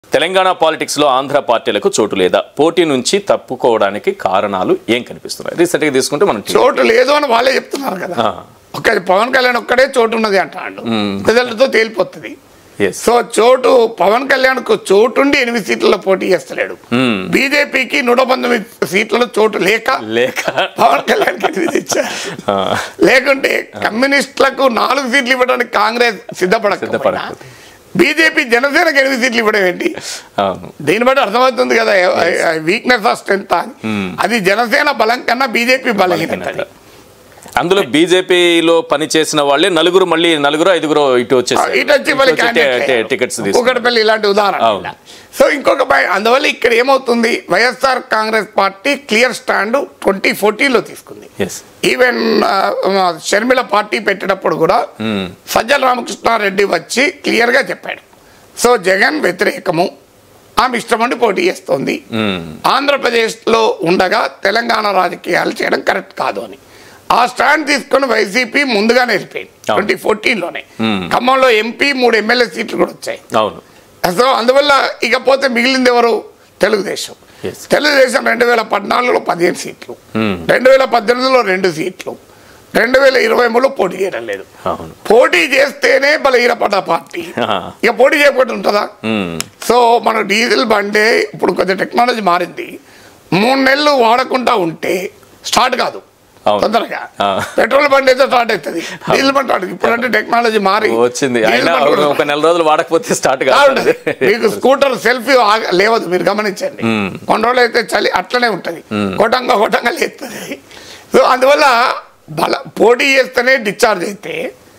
Telangana politics లో ఆంధ్ర పార్టీలకు చోటు లేదా పోటీ నుంచి తప్పుకోవడానికి కారణాలు ఏం కనిపిస్తున్నాయి రీసెంట్ గా తీసుకుంటే మనం చోటు లేదు అని వాళ్ళే చెప్తున్నారు కదా ఆ. ఒక్క పవన్ కళ్యాణ్ ఒక్కడే చోటు ఉన్నది అంటాడు రిజల్ట్తో తేలిపోతుంది ఎస్ సో చోటు పవన్ కళ్యాణ్ కు చోటుండి ఎనిమిది సీట్లలో పోటీ చేస్తలేడు బీజేపీకి నూట పంతొమ్మిది సీట్లలో చోటు లేక లేక పవన్ కళ్యాణ్ ఎనిమిది ఇచ్చారు ఆ, లేకుంటే కమ్యూనిస్టులకు నాలుగు సీట్లు ఇవ్వడానికి కాంగ్రెస్ సిద్ధపడకపోయినా సిద్ధపడకపోతే. బీజేపీ జనసేనకు ఎనిమిది సీట్లు ఇవ్వడం ఏంటి అవును దీన్ని బట్టి అర్థమవుతుంది కదా వీక్నెస్ ఆఫ్ స్ట్రెంత్ అని అది జనసేన బలం కన్నా బీజేపీ బలహీనత అది. అందులో బీజేపీలో పనిచేసిన వాళ్ళే నలుగురు మళ్ళీ నలుగురు ఐదుగురు ఇటు వచ్చేసారు ఇటు వచ్చి మళ్ళీ ఇటు వచ్చి candidate టి- లేరు. టికెట్స్ తీసుకున్నారు కూకట్పల్లి ఇలాంటి ఉదాహరణ అవును. ఇలా. సో ఇంకొక భయ అందువల్ల ఇక్కడ ఏమవుతుంది YSR Congress party clear stand twenty ఫోర్టీన్లో తీసుకుంది ఎస్ ఈవెన్ ఆ, ఆ, షర్మిల పార్టీ పెట్టేటప్పుడు కూడా సజ్జల రామకృష్ణారెడ్డి వచ్చి క్లియర్గా చెప్పాడు సో జగన్ వ్యతిరేకము ఆమె ఇష్టమండి పోటీ చేస్తోంది ఆంధ్రప్రదేశ్లో ఉండగా తెలంగాణ రాజకీయాలు చేయడం కరెక్ట్ కాదు అని ఆ స్టాండ్ తీసుకొని వైసీపీ ముందుగానే వెళ్ళిపోయింది అవును. ట్వంటీ ఫోర్టీన్లోనే ఖమ్మంలో ఎంపీ మూడు ఎమ్మెల్యే సీట్లు కూడా వచ్చాయి అవును సో అందువల్ల ఇకపోతే మిగిలింది ఎవరు తెలుగుదేశం Yes. తెలుగుదేశం రెండు వేల పద్నాలుగులో పదిహేను సీట్లు రెండు వేల పద్దెనిమిదిలో రెండు సీట్లు రెండు వేల ఇరవై మూడులో పోటీ చేయడం లేదు అవును పోటీ చేస్తేనే బలహీనపడ్డ పార్టీ ఆహా. ఇక పోటీ చేయకపోతే ఉంటుందా మ్మ్. సో మన డీజిల్ బండే ఇప్పుడు కొంచెం టెక్నాలజీ మారింది మూడు నెలలు వాడకుండా ఉంటే స్టార్ట్ కాదు అవును. తొందరగా ఆ. పెట్రోల్ బండి అయితే స్టార్ట్ అవుతుంది డీజిల్ బండి స్టార్ట్ ఇప్పుడంటే టెక్నాలజీ మారి వచ్చింది డీజిల్ అయినా బండి కూడా ఒక నెల రోజులు వాడకపోతే స్టార్ట్ కాదు. కాదు మీకు స్కూటర్ సెల్ఫీ లేవదు మీరు గమనించండి కొన్ని రోజులు అయితే చలి అట్లనే ఉంటది కొట్టంగా కొట్టంగా లేస్తుంది సో అందువల్ల బల పోటీ చేస్తేనే డిశ్చార్జ్ అయితే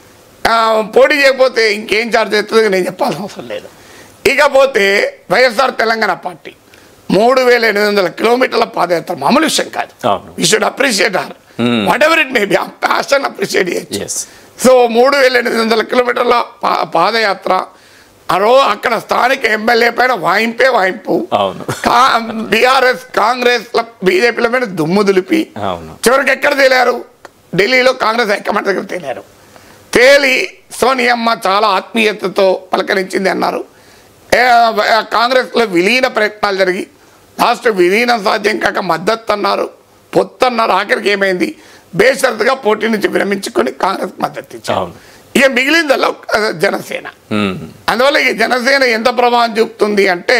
ఆ, పోటీ చేయకపోతే ఇంకేం చార్జ్ అవుతుందో నేను చెప్పాల్సిన అవసరం లేదు ఇకపోతే వైఎస్ఆర్ తెలంగాణ పార్టీ మూడు వేల ఎనిమిది వందల కిలోమీటర్ల పాదయాత్ర మామూలు విషయం కాదు అవును. You should appreciate or whatever it may be a passion appreciate చేయొచ్చు ఎస్ సో మూడు వేల ఎనిమిది వందల కిలోమీటర్ల పా- పాదయాత్ర ఆ రో అక్కడ స్థానిక ఎమ్మెల్యే పైన వాయింపే వాయింపు అవును. బీఆర్ఎస్ కాంగ్రెస్ బీజేపీల మీద దుమ్ము దులిపి అవును. చివరికి ఎక్కడ తేలారు ఢిల్లీలో కాంగ్రెస్ హైకమాండ్ దగ్గర తేలారు తేలి సోనియమ్మ చాలా ఆత్మీయతతో పలకరించింది అన్నారు ఏ, ఆ, కాంగ్రెస్లో విలీన ప్రయత్నాలు జరిగి లాస్ట్ విలీనం సాధ్యం కాక మద్దతు అన్నారు పొత్తు అన్నారు ఆఖరికి ఏమైంది బేషరతుగా పోటీ నుంచి విరమించుకొని కాంగ్రెస్ మద్దతు ఇచ్చారు అవును. ఇక మిగిలిందల్లా ఆ, జనసేన మ్మ్. అందువల్ల ఈ జనసేన ఎంత ప్రభావం చూపుతుంది అంటే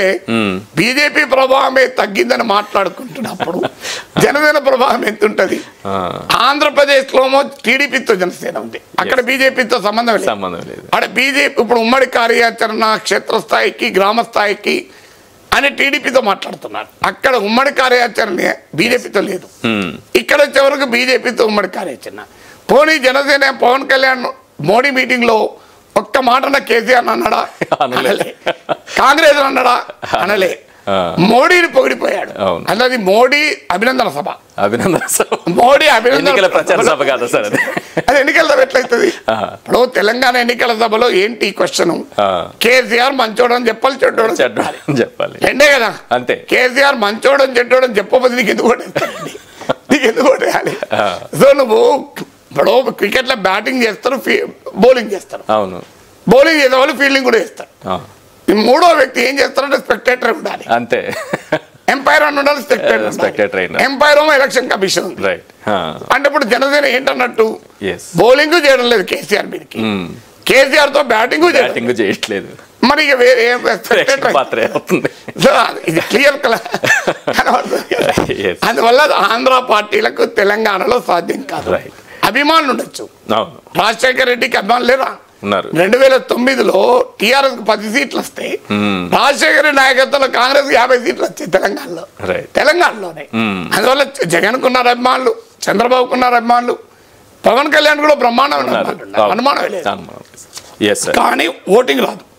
బీజేపీ ప్రభావమే తగ్గిందని మాట్లాడుకుంటున్నప్పుడు జనసేన ప్రభావం ఎంత ఉంటుంది ఆ, ఆంధ్రప్రదేశ్లో టీడీపీతో జనసేన ఉంది అక్కడ బీజేపీతో సంబంధం లేదు సంబంధం లేదు అక్కడ బీజేపీ ఇప్పుడు ఉమ్మడి కార్యాచరణ క్షేత్రస్థాయికి గ్రామ స్థాయికి అని టీడీపీతో మాట్లాడుతున్నారు అక్కడ ఉమ్మడి కార్యాచరణ బీజేపీతో లేదు మ్మ్. ఇక్కడ వచ్చే వరకు బీజేపీతో ఉమ్మడి కార్యాచరణ పోనీ జనసేన పవన్ కళ్యాణ్ మోడీ మీటింగ్ లో ఒక్క మాట కేసీఆర్ అన్నాడా అనలే. అనలే కాంగ్రెస్ అన్నాడా అనలే ఆ. మోడీని పొగిడిపోయాడు అవును. అన్నది మోడీ అభినందన సభ అభినందన సభ. మోడీ అభినందన ఎన్నికల ప్రచార సభ కాదా సార్ అది అది ఎన్నికల సభ ఎట్లయితుంది ఆ. ఇప్పుడు తెలంగాణ ఎన్నికల సభలో ఏంటి క్వశ్చన్ ఆ. కేసీఆర్ మంచోడని చెప్పాలి చెడ్డోడని చెప్పాలి చెడ్డ చెప్పాలి రెండే కదా అంతే. కేసీఆర్ మంచోడని చెడ్డోడని చెప్పబోదు నీకు ఎందుకు ఓటేస్తారండి నీకు ఎందుకు ఓటేయాలి ఆ. సో నువ్వు ఇప్పుడు క్రికెట్ లో బ్యాటింగ్ చేస్తారు బౌలింగ్ చేస్తారు అవును బౌలింగ్ చేసే వాళ్ళు ఫీల్డింగ్ కూడా చేస్తారు ఆ, ఈ మూడో వ్యక్తి ఏం చేస్తారంటే స్పెక్టేటర్ ఉండాలి అంతే ఎంపైర్ అని ఉండాలి స్పెక్టేటర్ Spectator అయినా. ఎంపైర్ ఏమో ఎలక్షన్ కమిషన్ ఉంది రైట్ అంటే ఇప్పుడు జనసేన ఏంటన్నట్టు ఎస్ బౌలింగ్ చేయడం లేదు కేసీఆర్ మీదకి కేసీఆర్ తో బ్యాటింగ్ చేయడం బ్యాటింగ్ చేయట్లేదు మరి ఇక వేరే ఏం ప్రేక్షక spectator పాత్ర అవుతుంది సో ఇది క్లియర్ కనబడుతుంది కదా. Yes. అందువల్ల ఆంధ్ర పార్టీలకు తెలంగాణలో సాధ్యం కాదు Right. అభిమానులు ఉండొచ్చు అవును రాజశేఖర రెడ్డికి అభిమానులు లేరా ఉన్నారు రెండు వేల తొమ్మిదిలో టీఆర్ఎస్ కు పది సీట్లు వస్తాయి రాజశేఖర రెడ్డి నాయకత్వంలో కాంగ్రెస్ యాభై సీట్లు వచ్చాయి తెలంగాణలో Right. తెలంగాణలోనే అందువల్ల జగన్ కున్నారు అభిమానులు చంద్రబాబు కున్నారు అభిమానులు పవన్ కళ్యాణ్ కూడా బ్రహ్మాండమైన అభిమానులు ఉన్నారు. అనుమానం లేదు ఎస్ సార్ కానీ ఓటింగ్ రాదు